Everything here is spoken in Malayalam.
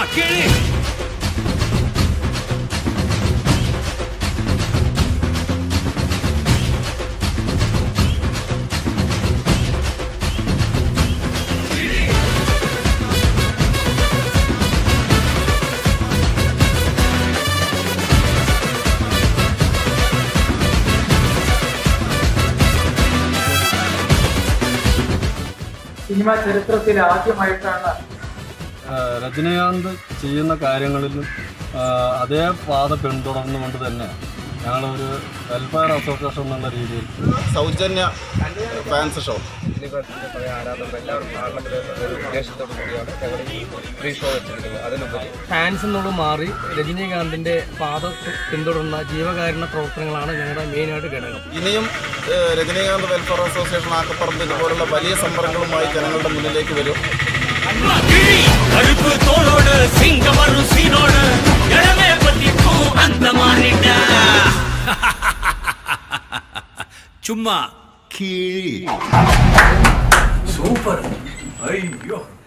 കിഴി സിനിമ ചരിത്രത്തിൽ ആദ്യമായിട്ടാണ് ആ, രജനീകാന്ത് ചെയ്യുന്ന കാര്യങ്ങളിലും ആ, അതേ പാത പിന്തുടർന്നുകൊണ്ട് തന്നെ ഞങ്ങളൊരു വെൽഫെയർ അസോസിയേഷൻ എന്നുള്ള രീതിയിൽ സൗജന്യ ഫാൻസ് ഷോ ദിലീപേട്ടൻ്റെ പഴയ ആരാധകർ എല്ലാവരും കാണണമെന്ന ഒരു ഉദ്ദേശത്തോടു കൂടിയാണ് ഞങ്ങൾ ഈ ഫ്രീ ഷോ വെച്ചിരിക്കുന്നത് അതിനുപരി ഫാൻസ് എന്നുള്ള മാറി രജനീകാന്തിന്റെ പാത പിന്തുടർന്ന ജീവകാരുണ്യ പ്രവർത്തനങ്ങളാണ് ഞങ്ങളുടെ മെയിനായിട്ട് ഘടകം ഇനിയും ഏഹ്, രജനീകാന്ത് വെൽഫെയർ അസോസിയേഷൻ ആക്കപ്പറമ്പ് ഇതുപോലുള്ള വലിയ സംരംഭങ്ങളുമായി ജനങ്ങളുടെ മുന്നിലേക്ക് വരും கிழி கருப்பு தோளோட சிங்கம் வரும் சீனோட இடமே பத்திக்கும் அந்த மாறிட்ட சும்மா കിഴി சூப்பர் ஐயோ